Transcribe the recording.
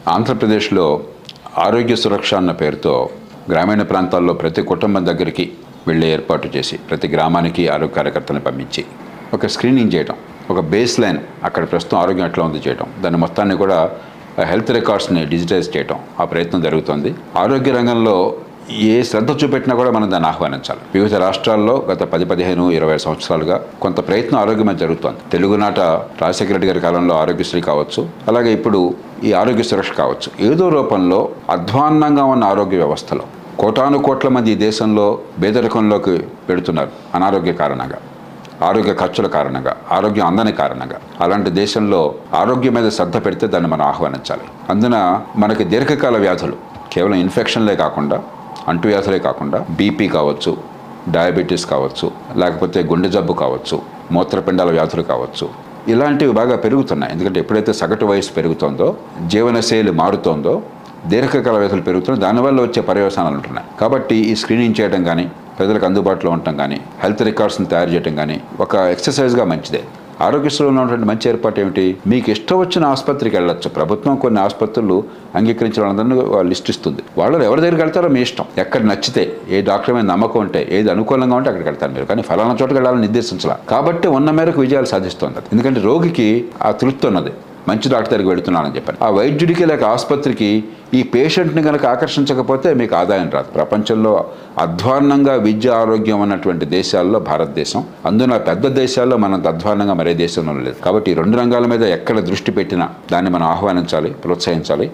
ఆంధ్రప్రదేశ్లో ఆరోగ్య సురక్ష అన్న పేరుతో గ్రామీణ ప్రాంతాల్లో ప్రతి కుటుంబం దగ్గరికి వెళ్ళే ఏర్పాటు చేసి ప్రతి గ్రామానికి ఆరోగ్య కార్యకర్తని పంపించి ఒక స్క్రీనింగ్ చేయటం ఒక బేస్ లైన్ అక్కడ ప్రస్తుతం ఆరోగ్యం ఎట్లా ఉంది చేయటం దాని మొత్తాన్ని కూడా హెల్త్ రికార్డ్స్ని డిజిటైజ్ చేయటం ఆ ప్రయత్నం జరుగుతోంది ఆరోగ్య రంగంలో ఏ శ్రద్ధ చూపెట్టినా కూడా మనం దాన్ని ఆహ్వానించాలి వివిధ రాష్ట్రాల్లో గత పది పదిహేను ఇరవై సంవత్సరాలుగా కొంత ప్రయత్నం ఆరోగ్యమే జరుగుతోంది తెలుగునాట రాజశేఖర రెడ్డి గారి కాలంలో ఆరోగ్యశ్రీ కావచ్చు అలాగే ఇప్పుడు ఈ ఆరోగ్య సురక్ష కావచ్చు ఏదో రూపంలో అధ్వాన్నంగా ఉన్న ఆరోగ్య వ్యవస్థలో కోటాను కోట్ల మంది ఈ దేశంలో పేదరికంలోకి పెడుతున్నారు అనారోగ్య కారణంగా ఆరోగ్య ఖర్చుల కారణంగా ఆరోగ్యం అందని కారణంగా అలాంటి దేశంలో ఆరోగ్యం మీద శ్రద్ధ పెడితే దాన్ని మనం ఆహ్వానించాలి అందున మనకి దీర్ఘకాల వ్యాధులు కేవలం ఇన్ఫెక్షన్లే కాకుండా అంటువ్యాధులే కాకుండా బీపీ కావచ్చు డయాబెటీస్ కావచ్చు లేకపోతే గుండె జబ్బు కావచ్చు మూత్రపిండాల వ్యాధులు కావచ్చు ఇలాంటివి బాగా పెరుగుతున్నాయి ఎందుకంటే ఎప్పుడైతే సగటు వయసు పెరుగుతోందో జీవనశైలి మారుతోందో దీర్ఘకాల వ్యాధులు పెరుగుతున్నాయి దానివల్ల వచ్చే పర్యవసానాలు ఉంటున్నాయి కాబట్టి ఈ స్క్రీనింగ్ చేయడం కానీ ప్రజలకు అందుబాటులో ఉండటం కానీ హెల్త్ రికార్డ్స్ని తయారు చేయడం కానీ ఒక ఎక్సర్సైజ్గా మంచిదే ఆరోగ్యశ్రీలో ఉన్నటువంటి మంచి ఏర్పాటు ఏమిటి మీకు ఇష్టం వచ్చిన ఆసుపత్రికి వెళ్ళొచ్చు ప్రభుత్వం కొన్ని ఆసుపత్రులు అంగీకరించిన వాళ్ళందరినీ లిస్ట్ ఇస్తుంది వాళ్ళు ఎవరి దగ్గరికి వెళ్తారో మీ ఇష్టం ఎక్కడ నచ్చితే ఏ డాక్టర్ మీద నమ్మకం ఉంటే ఏది అనుకూలంగా ఉంటే అక్కడికి వెళ్తారు మీరు కానీ ఫలానా చోటుకి వెళ్ళాలని నిర్దేశించాల కాబట్టి ఉన్న మేరకు విజయాలు సాధిస్తుంది అది. ఎందుకంటే రోగికి ఆ తృప్తి ఉన్నది మంచి డాక్టర్ దగ్గరికి వెళుతున్నానని చెప్పాను ఆ వైద్యుడికి లేక ఆసుపత్రికి ఈ పేషెంట్ని కనుక ఆకర్షించకపోతే మీకు ఆదాయం రాదు ప్రపంచంలో అధ్వాన్నంగా విద్య ఆరోగ్యం ఉన్నటువంటి దేశాల్లో భారతదేశం అందున పెద్ద దేశాల్లో మనం అధ్వాన్నంగా మరే దేశంలో లేదు కాబట్టి ఈ రెండు రంగాల మీద ఎక్కడ దృష్టి పెట్టినా దాన్ని మనం ఆహ్వానించాలి ప్రోత్సహించాలి